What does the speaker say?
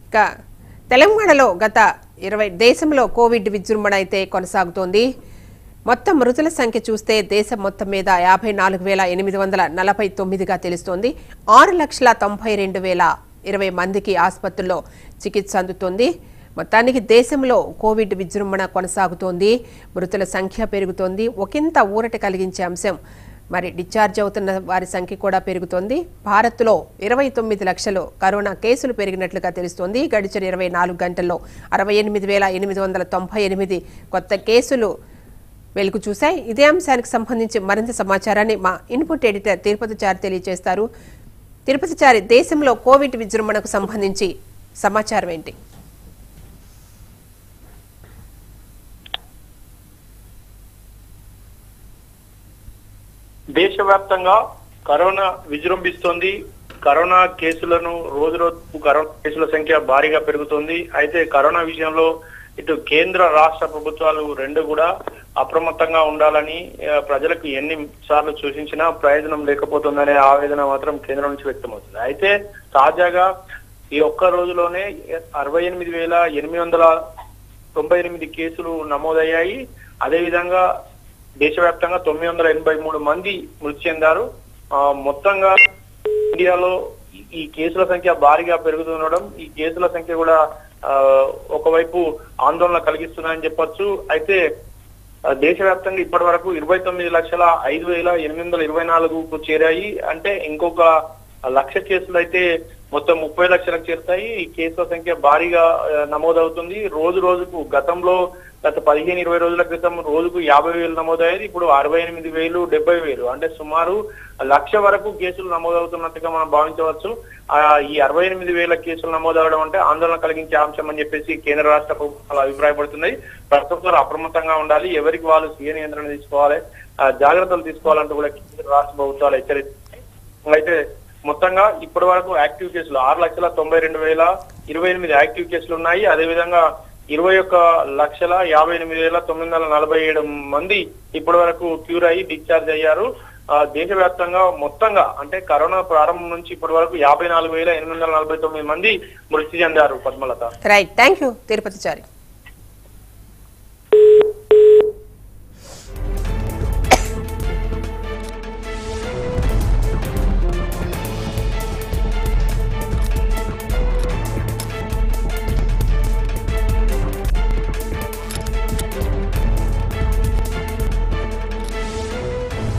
ఇక తెలంగాణలో గత ఇరవై దేశంలో కోవిడ్ విజృంభణ అయితే కొనసాగుతోంది మొత్తం మృతుల సంఖ్య చూస్తే దేశం మొత్తం మీద యాభై నాలుగు వేల ఎనిమిది వందల నలభై తొమ్మిదిగా తెలుస్తోంది ఆరు లక్షల తొంభై రెండు వేల ఇరవై మందికి ఆసుపత్రుల్లో చికిత్స అందుతోంది మొత్తానికి దేశంలో కోవిడ్ విజృంభణ కొనసాగుతోంది మృతుల సంఖ్య పెరుగుతోంది ఒకంత ఊరట కలిగించే అంశం మరి డిశ్చార్జ్ అవుతున్న వారి సంఖ్య కూడా పెరుగుతోంది భారత్లో ఇరవై తొమ్మిది లక్షలు కరోనా కేసులు పెరిగినట్లుగా తెలుస్తోంది గడిచిన ఇరవై నాలుగు గంటల్లో అరవై ఎనిమిది వేల ఎనిమిది వందల తొంభై ఎనిమిది కొత్త కేసులు వెలుగు చూశాయి ఇదే అంశానికి సంబంధించి మరింత సమాచారాన్ని మా ఇన్పుట్ ఎడిటర్ తిరుపతి చారి తెలియజేస్తారు తిరుపతి చారి దేశంలో కోవిడ్ విజృంభణకు సంబంధించి సమాచారం ఏంటి దేశవ్యాప్తంగా కరోనా విజృంభిస్తోంది కరోనా కేసులను రోజు రోజు కరోనా కేసుల సంఖ్య భారీగా పెరుగుతుంది అయితే కరోనా విషయంలో ఇటు కేంద్ర రాష్ట్ర ప్రభుత్వాలు రెండు కూడా అప్రమత్తంగా ఉండాలని ఆ, ప్రజలకు ఎన్ని సార్లు సూచించినా ప్రయోజనం లేకపోతుందనే ఆవేదన మాత్రం కేంద్రం నుంచి వ్యక్తమవుతుంది అయితే తాజాగా ఈ ఒక్క రోజులోనే అరవై ఎనిమిది వేల ఎనిమిది వందల తొంభై ఎనిమిది కేసులు నమోదయ్యాయి అదేవిధంగా దేశవ్యాప్తంగా తొమ్మిది వందల ఎనభై మూడు మంది మృతి చెందారు ఆ, మొత్తంగా ఇండియాలో ఈ- ఈ కేసుల సంఖ్య భారీగా పెరుగుతుండడం ఈ కేసుల సంఖ్య కూడా ఆ, ఒకవైపు ఆందోళన కలిగిస్తున్నాయని చెప్పొచ్చు అయితే ఆ, దేశవ్యాప్తంగా ఇప్పటి వరకు ఇరవై తొమ్మిది లక్షల ఐదు వేల ఎనిమిది వందల ఇరవై నాలుగుకు చేరాయి అంటే ఇంకొక లక్ష కేసులు అయితే మొత్తం ముప్పై లక్షలకు చేరుతాయి ఈ కేసుల సంఖ్య భారీగా ఆ, నమోదవుతుంది రోజు రోజుకు గతంలో గత పదిహేను ఇరవై రోజుల క్రితం రోజుకు యాభై వేలు నమోదయ్యేది ఇప్పుడు అరవై ఎనిమిది వేలు డెబ్బై వేలు అంటే సుమారు లక్ష వరకు కేసులు నమోదవుతున్నట్టుగా మనం భావించవచ్చు ఆ, ఈ అరవై ఎనిమిది వేల కేసులు నమోదవడం అంటే ఆందోళన కలిగించే అంశం అని చెప్పేసి కేంద్ర రాష్ట్ర ప్రభుత్వాలు అభిప్రాయపడుతున్నాయి ప్రభుత్వాలు అప్రమత్తంగా ఉండాలి ఎవరికి వాళ్ళు స్వీయ నియంత్రణ తీసుకోవాలి ఆ, జాగ్రత్తలు తీసుకోవాలంటూ కూడా కేంద్ర రాష్ట్ర ప్రభుత్వాలు హెచ్చరిస్తున్నాయి అయితే మొత్తంగా ఇప్పటి వరకు యాక్టివ్ కేసులు ఆరు లక్షల తొంభై రెండు వేల ఇరవై ఎనిమిది యాక్టివ్ కేసులు ఉన్నాయి అదేవిధంగా ఇరవై ఒక్క లక్షల యాభై ఎనిమిది వేల తొమ్మిది వందల నలభై ఏడు మంది ఇప్పటి వరకు క్యూర్ అయ్యి డిశ్చార్జ్ అయ్యారు ఆ, దేశవ్యాప్తంగా మొత్తంగా అంటే కరోనా ప్రారంభం నుంచి ఇప్పటి వరకు యాభై నాలుగు వేల ఎనిమిది వందల నలభై తొమ్మిది మంది మృతి చెందారు Padmalatha right thank you Tirupati Chari